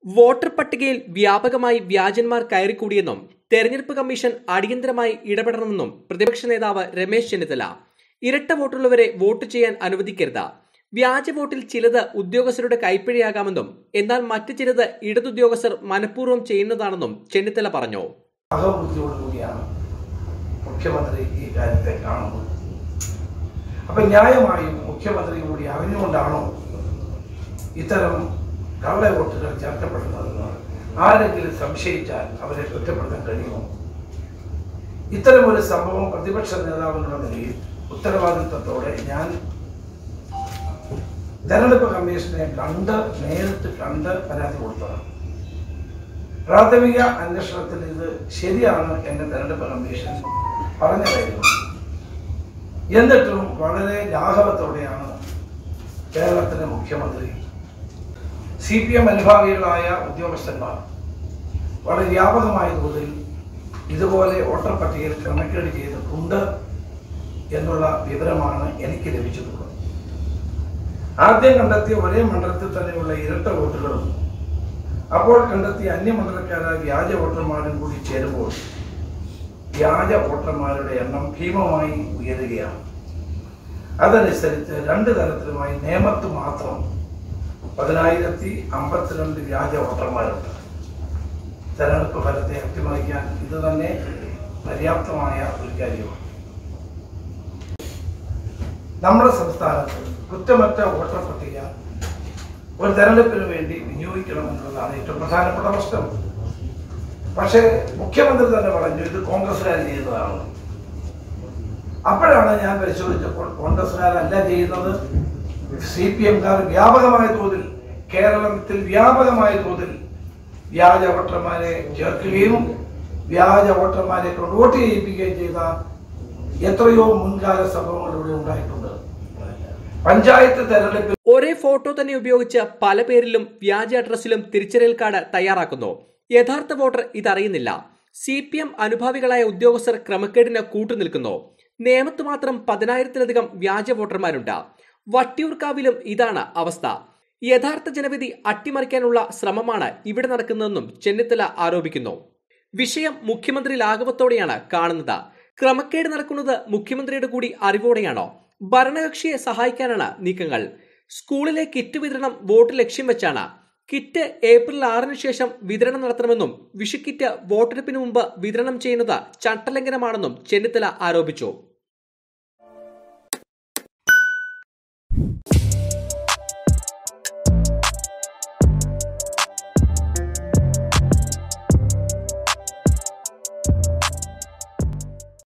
voter പട്ടികയിൽ വ്യാപകമായി വ്യാജന്മാർ കയറിക്കൂടിയെന്നും തെരഞ്ഞെടുപ്പ് കമ്മീഷൻ അടിയന്തരമായി ഇടപെടണമെന്നും പ്രതിപക്ഷ നേതാവ് രമേശ് ചെന്നിത്തല ഇരട്ട വോട്ടുള്ളവരെ വോട്ട് ചെയ്യാൻ അനുവദിക്കരുത് വ്യാജ വോട്ടിൽ ചിലത് ഉദ്യോഗസ്ഥരുടെ കൈപ്പിഴയാകാമെന്നും എന്നാൽ മറ്റു ചിലത് ഇടതുദ്യോഗസ്ഥർ മനഃപൂർവ്വം ചെയ്യുന്നതാണെന്നും ചെന്നിത്തല പറഞ്ഞു അഹബുദ്ധിയോടുകൂടിയാണ് മുഖ്യമന്ത്രി ഈ കാര്യത്തെ കാണുന്നത് അപ്പൊ ന്യായമായും മുഖ്യമന്ത്രി കൂടി അറിഞ്ഞുകൊണ്ടാണോ ഇത്തരം കള്ള വോട്ടുകൾ ചേർക്കപ്പെടുന്നതെന്ന് ആരെങ്കിലും സംശയിച്ചാൽ അവരെ കുറ്റപ്പെടുത്താൻ കഴിയുമോ ഇത്തരം ഒരു സംഭവം പ്രതിപക്ഷ നേതാവെന്നുള്ള നിലയിൽ ഉത്തരവാദിത്വത്തോടെ ഞാൻ തെരഞ്ഞെടുപ്പ് കമ്മീഷനെ കണ്ട് നേരിട്ട് കണ്ട് പരാതി കൊടുത്തതാണ് പ്രാഥമിക അന്വേഷണത്തിൽ ഇത് ശരിയാണ് എന്ന് തെരഞ്ഞെടുപ്പ് കമ്മീഷൻ പറഞ്ഞ കാര്യം എന്നിട്ടും വളരെ ലാഘവത്തോടെയാണ് കേരളത്തിലെ മുഖ്യമന്ത്രി സി പി എം അനുഭാവികളായ ഉദ്യോഗസ്ഥന്മാർ വളരെ വ്യാപകമായ തോതിൽ ഇതുപോലെ വോട്ടർ പട്ടികയിൽ ക്രമക്കേട് ചെയ്തിട്ടുണ്ട് എന്നുള്ള വിവരമാണ് എനിക്ക് ലഭിച്ചിട്ടുള്ളത് ആദ്യം കണ്ടെത്തിയ ഒരേ മണ്ഡലത്തിൽ തന്നെയുള്ള ഇരട്ട വോട്ടുകളും അപ്പോൾ കണ്ടെത്തിയ അന്യമണ്ഡലക്കാരായ വ്യാജ വോട്ടർമാരും കൂടി ചേരുമ്പോൾ വ്യാജ വോട്ടർമാരുടെ എണ്ണം ഭീമമായി ഉയരുകയാണ് അതനുസരിച്ച് രണ്ട് തരത്തിലുമായി നേമത്ത് മാത്രം പതിനായിരത്തി അമ്പത്തിരണ്ട് വ്യാജ വോട്ടർമാരുണ്ട് തെരഞ്ഞെടുപ്പ് ഫലത്തെ അട്ടിമറിക്കാൻ ഇത് തന്നെ പര്യാപ്തമായ ഒരു കാര്യമാണ് നമ്മുടെ സംസ്ഥാനത്ത് കുറ്റമറ്റ വോട്ടർ പട്ടിക ഒരു തെരഞ്ഞെടുപ്പിന് വേണ്ടി വിനിയോഗിക്കണമെന്നുള്ളതാണ് ഏറ്റവും പ്രധാനപ്പെട്ട പ്രശ്നം പക്ഷേ മുഖ്യമന്ത്രി തന്നെ പറഞ്ഞു ഇത് കോൺഗ്രസ്സുകാർ ചെയ്യുന്നതാണ് അപ്പോഴാണ് ഞാൻ പരിശോധിച്ചപ്പോൾ കോൺഗ്രസ്സുകാരല്ല ചെയ്യുന്നത് സി പി എംകാർ വ്യാപകമായ തോതിൽ കേരളത്തിൽ വ്യാപകമായ തോതിൽ വ്യാജ വോട്ടർമാരെ ചേർക്കുകയും വ്യാജ വോട്ടർമാരെ കൊണ്ട് വോട്ട് ചെയ്യിപ്പിക്കുകയും ചെയ്ത എത്രയോ മുൻകാല സംഭവങ്ങൾ ഇവിടെ ഉണ്ടായിട്ടുണ്ട് പഞ്ചായത്ത് തെരഞ്ഞെടുപ്പിൽ ഒരേ ഫോട്ടോ തന്നെ ഉപയോഗിച്ച് പല പേരിലും വ്യാജ അഡ്രസ്സിലും തിരിച്ചറിയൽ കാർഡ് തയ്യാറാക്കുന്നു യഥാർത്ഥ വോട്ടർ ഇതറിയുന്നില്ല സി പി എം അനുഭാവികളായ ഉദ്യോഗസ്ഥർ ക്രമക്കേടിന് കൂട്ടുനിൽക്കുന്നു നേമത്ത് മാത്രം പതിനായിരത്തിലധികം വ്യാജ വോട്ടർമാരുണ്ട് വട്ടിയൂർക്കാവിലും ഇതാണ് അവസ്ഥ യഥാർത്ഥ ജനവിധി അട്ടിമറിക്കാനുള്ള ശ്രമമാണ് ഇവിടെ നടക്കുന്നതെന്നും ചെന്നിത്തല ആരോപിക്കുന്നു വിഷയം മുഖ്യമന്ത്രി ലാഘവത്തോടെയാണ് കാണുന്നത് ക്രമക്കേട് നടക്കുന്നത് മുഖ്യമന്ത്രിയുടെ കൂടി അറിവോടെയാണോ ഭരണകക്ഷിയെ സഹായിക്കാനാണ് നീക്കങ്ങൾ സ്കൂളിലെ കിറ്റ് വിതരണം വോട്ട് ലക്ഷ്യം വെച്ചാണ് കിറ്റ് ഏപ്രിൽ ആറിന് ശേഷം വിതരണം നടത്തണമെന്നും വിഷുക്കിറ്റ് വോട്ടെടുപ്പിന് മുമ്പ് വിതരണം ചെയ്യുന്നത് ചട്ടലംഘനമാണെന്നും ചെന്നിത്തല ആരോപിച്ചു